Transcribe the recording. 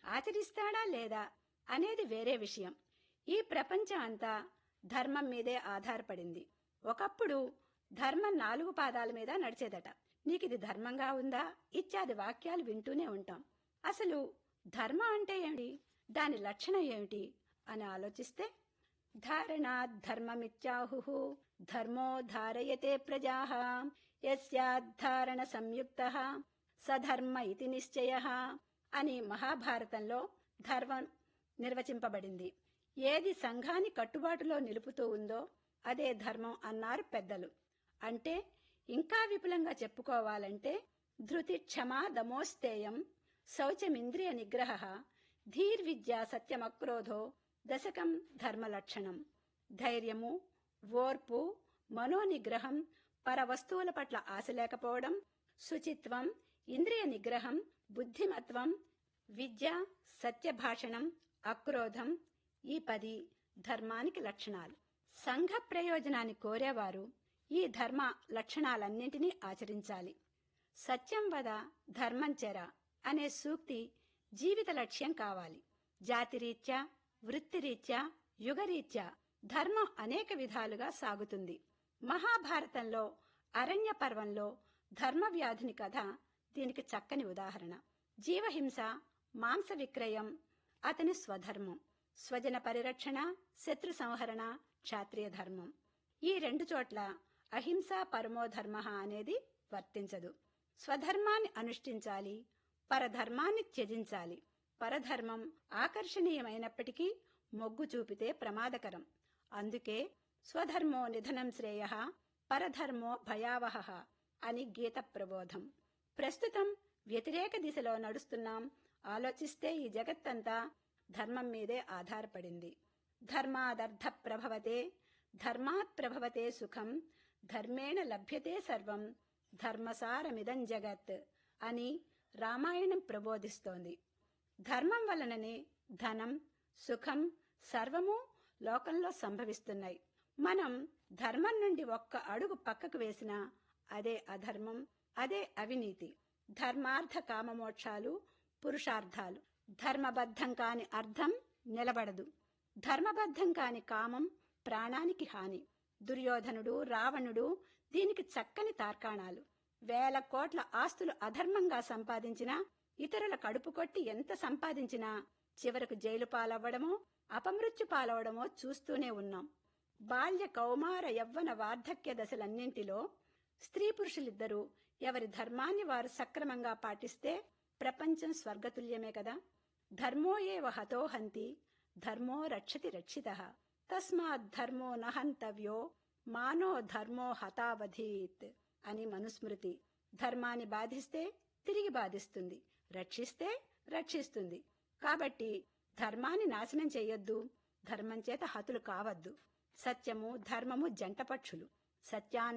ఆచరిస్తాడా లేదా అనేది వేరే విషయం ఈ ప్రపంచం అంతా ధర్మం మీదే ఆధారపడింది ఒకప్పుడు ధర్మం నాలుగు పాదాల మీద నడిచేదట నీకిది ధర్మంగా ఉందా ఇత్యాది వాక్యాలు వింటూనే ఉంటాం అసలు ధర్మం అంటే ఏమిటి దాని లక్షణం ఏమిటి అని ఆలోచిస్తే ధారణాత్ ధర్మమిత్యాహు ధర్మో ధారయతే ప్రజా యస్యాద్ధారణ సంయుక్త సధర్మ ఇతి నిశ్చయ అని మహాభారతంలో ధర్మం నిర్వచింపబడింది ఏది సంఘాన్ని కట్టుబాటులో నిలుపుతూ ఉందో అదే ధర్మం అన్నారు పెద్దలు అంటే ఇంకా విపులంగా చెప్పుకోవాలంటే ధృతి క్షమా దమోస్తేయం శౌచమింద్రియ నిగ్రహ ధీర్విద్య సత్యమక్రోధో దశకం ధర్మలక్షణం ధైర్యము ఓర్పు మనోనిగ్రహం పర వస్తువుల పట్ల ఆశ లేకపోవడం శుచిత్వం ఇంద్రియ నిగ్రహం బుద్ధిమత్వం విద్య సత్యభాషణం అక్రోధం ఈ పది ధర్మానికి లక్షణాలు సంఘ ప్రయోజనాన్ని కోరేవారు ఈ ధర్మ లక్షణాలన్నింటినీ ఆచరించాలి సత్యం వద ధర్మం చెర అనే సూక్తి జీవిత లక్ష్యం కావాలి జాతిరీత్యా వృత్తిరీత్యా యుగరీత్యా ధర్మం అనేక విధాలుగా సాగుతుంది మహాభారతంలో అరణ్య పర్వంలో ధర్మవ్యాధుని కథ దీనికి చక్కని ఉదాహరణ జీవహింస మాంస విక్రయం అతని స్వధర్మం స్వజన పరిరక్షణ శత్రు సంహరణ క్షాత్రియ ధర్మం ఈ రెండు చోట్ల అహింస పరమో ధర్మ అనేది వర్తించదు స్వధర్మాన్ని అనుష్ఠించాలి పరధర్మాన్ని త్యజించాలి పరధర్మం ఆకర్షణీయమైనప్పటికీ మొగ్గు చూపితే ప్రమాదకరం అందుకే స్వధర్మో నిధనం శ్రేయ పరధర్మో భయావహ అని గీత ప్రబోధం ప్రస్తుతం వ్యతిరేక దిశలో నడుస్తున్నాం ఆలోచిస్తే ఈ జగత్తంతా ధర్మం మీదే ఆధారపడింది ధర్మాదర్థ ప్రభవతే ధర్మాత్ ప్రభవతే సుఖం ధర్మేణ లభ్యతే సర్వం ధర్మసారమిదం జగత్ అని రామాయణం ప్రబోధిస్తోంది ధర్మం వలననే ధనం సుఖం సర్వము లోకంలో సంభవిస్తున్నాయి మనం ధర్మం నుండి ఒక్క అడుగు పక్కకు వేసినా అదే అధర్మం అదే అవినీతి ధర్మార్థ కామమోక్షాలు పురుషార్థాలు ధర్మబద్ధం కాని అర్థం నిలబడదు ధర్మబద్ధం కాని కామం ప్రాణానికి హాని దుర్యోధనుడు రావణుడు దీనికి చక్కని తార్కాణాలు వేల కోట్ల ఆస్తులు అధర్మంగా సంపాదించినా ఇతరుల కడుపు కొట్టి ఎంత సంపాదించినా చివరకు జైలు పాలవ్వడమో అపమృత్యు పాలవడమో చూస్తూనే ఉన్నాం బాల్య కౌమార యవ్వన వార్ధక్య దశలన్నింటిలో స్త్రీ పురుషులిద్దరూ ఎవరి ధర్మాన్ని వారు సక్రమంగా పాటిస్తే ప్రపంచం స్వర్గతుల్యమే కదా ధర్మో ఏవ హతోహంతి ధర్మో రక్షతి రక్షిత తస్మాత్ ధర్మో నహంతవ్యో మానో ధర్మో హతావధీత్ అని మనుస్మృతి ధర్మాన్ని బాధిస్తే తిరిగి బాధిస్తుంది రక్షిస్తే రక్షిస్తుంది కాబట్టి ధర్మాన్ని నాశనం చేయొద్దు ధర్మం చేత హతులు కావద్దు సత్యము ధర్మము జంటపక్షులు సత్యాన్ని